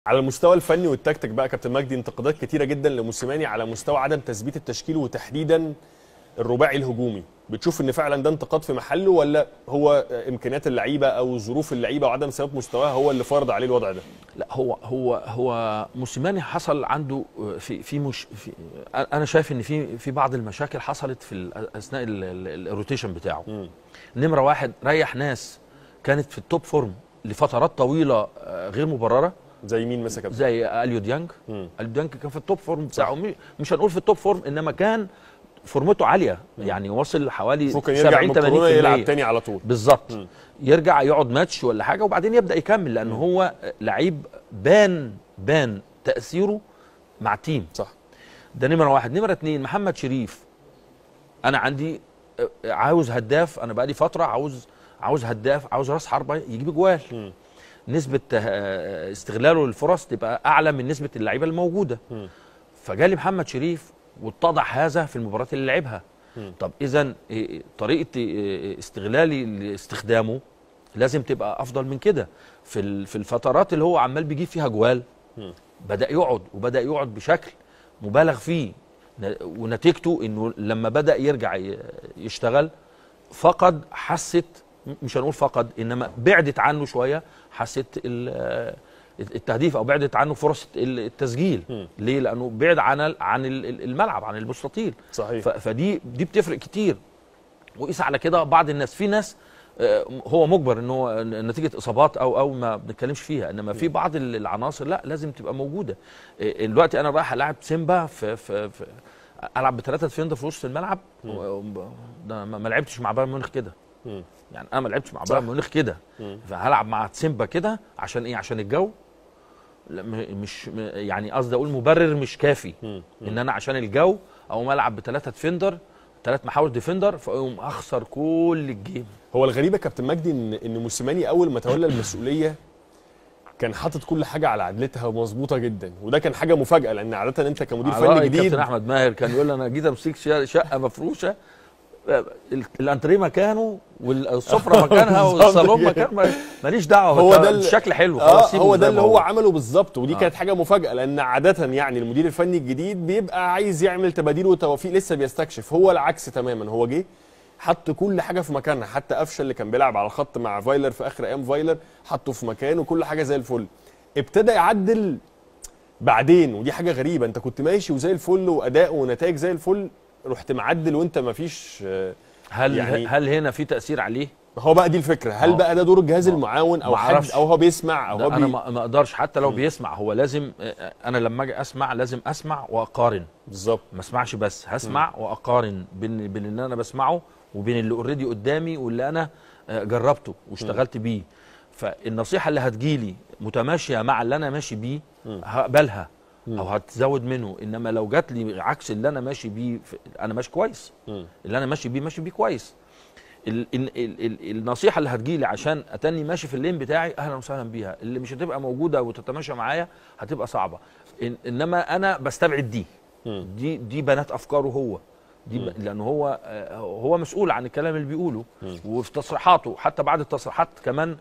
على المستوى الفني والتكتيك بقى كابتن مجدي انتقادات كتيره جدا لموسيماني على مستوى عدم تثبيت التشكيل وتحديدا الرباعي الهجومي بتشوف ان فعلا ده انتقاد في محله ولا هو امكانيات اللعيبه او ظروف اللعيبه وعدم ثبات مستواها هو اللي فرض عليه الوضع ده لا هو هو هو موسيماني حصل عنده في في مش في انا شايف ان في في بعض المشاكل حصلت في ال- اثناء ال- ال- الروتيشن بتاعه مم. نمره واحد ريح ناس كانت في التوب فورم لفترات طويله آه، غير مبرره زي مين مثلا كابتن زي اليو ديانج مم. اليو ديانج كان في التوب فورم بتاعه مش- مش هنقول في التوب فورم انما كان فورمته عاليه يعني وصل حوالي ممكن يرجع 70 من كورونا 80% يلعب تاني على طول بالظبط مم. يرجع يقعد ماتش ولا حاجه وبعدين يبدا يكمل لان هو لعيب بان بان تاثيره مع تيم صح ده نمره واحد نمره اتنين محمد شريف انا عندي آه، عاوز هداف انا بقالي فتره عاوز عاوز هداف عاوز راس حربه يجيب جوال مم. نسبه آه، استغلاله للفرص تبقى اعلى من نسبه اللعيبه الموجوده مم. فجالي محمد شريف واتضح هذا في المباريات اللي لعبها مم. طب اذا طريقه إيه، استغلالي لاستخدامه لازم تبقى افضل من كده في ال- في الفترات اللي هو عمال بيجيب فيها جوال مم. بدا يقعد وبدا يقعد بشكل مبالغ فيه ن- ونتيجته انه لما بدا يرجع ي- يشتغل فقد حست مش هنقول فقد انما بعدت عنه شويه حست ال- التهديف او بعدت عنه فرص التسجيل مم. ليه لانه بعد عن ال- عن ال- الملعب عن المستطيل صحيح ف- فدي دي بتفرق كتير وقيس على كده بعض الناس في ناس آه، هو مجبر ان هو نتيجه اصابات او او ما بنتكلمش فيها انما في بعض ال- العناصر لا لازم تبقى موجوده آه، دلوقتي انا رايح العب سيمبا في في, في العب بثلاثه ديفندر في وسط الملعب و- ده ما ما لعبتش مع بايرن ميونخ كده مم. يعني انا ما لعبتش مع صح. بايرن ميونخ كده مم. فهلعب مع سيمبا كده عشان ايه عشان الجو لا م- مش م- يعني قصدي اقول مبرر مش كافي مم. ان انا عشان الجو او العب بثلاثه ديفندر ثلاث محاور ديفندر فاقوم اخسر كل الجيم هو الغريب يا كابتن مجدي ان ان موسيماني اول ما تولى المسؤوليه كان حاطط كل حاجه على عدلتها ومظبوطه جدا وده كان حاجه مفاجاه لان عاده انت كمدير على فني رأي جديد كابتن احمد ماهر كان يقول انا جيت امسك شا- شقه مفروشه ال- الانتريه مكانه والسفره مكانها بالظبط والصالون كده. مكان ما- ماليش دعوه هو هو ده ده ال- الشكل حلو اه خلاص سيبه هو زي ده ما اللي هو عمله بالظبط ودي آه. كانت حاجه مفاجاه لان عاده يعني المدير الفني الجديد بيبقى عايز يعمل تباديل وتوافيق لسه بيستكشف هو العكس تماما هو جه حط كل حاجه في مكانها حتى قفشه اللي كان بيلعب على الخط مع فايلر في اخر ايام فايلر حطه في مكانه وكل حاجه زي الفل ابتدى يعدل بعدين ودي حاجه غريبه انت كنت ماشي وزي الفل واداء ونتائج زي الفل رحت معدل وانت ما فيش هل يعني- يعني هل هنا في تاثير عليه هو بقى دي الفكره هل آه. بقى ده دور الجهاز ما- المعاون او حد معرفش. او هو بيسمع او ده هو انا بي... ما ما اقدرش حتى لو بيسمع هو لازم آه، انا لما اجي اسمع لازم اسمع واقارن بالظبط ما اسمعش بس هسمع واقارن بين بين اللي انا بسمعه وبين اللي اوريدي قدامي واللي انا آه، جربته واشتغلت بيه فالنصيحه اللي هتجيلي متماشيه مع اللي انا ماشي بيه هقبلها او هتزود منه انما لو جات لي عكس اللي انا ماشي بيه ف- انا ماشي كويس مم. اللي انا ماشي بيه ماشي بيه كويس ال ال ال ال النصيحه اللي هتجيلي عشان اتني ماشي في اللين بتاعي اهلا وسهلا بيها اللي مش هتبقى موجوده وتتماشى معايا هتبقى صعبه إن انما انا بستبعد دي مم. دي دي بنات افكاره هو دي ب... لان هو آه، هو مسؤول عن الكلام اللي بيقوله وفي تصريحاته حتى بعد التصريحات كمان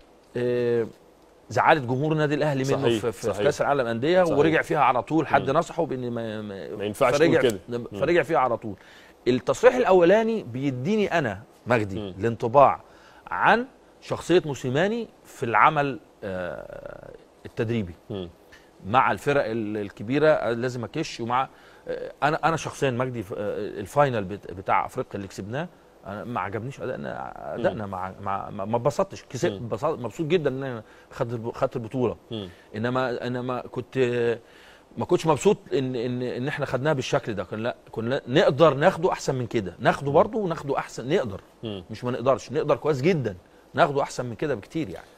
آه، زعلت جمهور النادي الاهلي منه صحيح، في, في, صحيح. في كاس العالم انديه صحيح. ورجع فيها على طول حد نصحه بان ما, ما ينفعش تقول فرجع كده. فرجع فيها على طول التصريح الاولاني بيديني انا مجدي مم. الانطباع عن شخصيه موسيماني في العمل آه، التدريبي مم. مع الفرق ال- الكبيره لازم اكش ومع آه، انا انا شخصيا مجدي في، آه، الفاينل بت- بتاع افريقيا اللي كسبناه أنا ما عجبنيش ادائنا ادائنا مع مع ما ما اتبسطتش كسبت مم. انبسطت- مبسوط جدا ان انا خدت الب- خدت البطوله مم. انما انما كنت آه، ما كنتش مبسوط ان ان ان احنا خدناها بالشكل ده كنا لا كنا نقدر ناخده احسن من كده ناخده برضه وناخده احسن نقدر مم. مش ما نقدرش نقدر كويس جدا ناخده احسن من كده بكتير يعني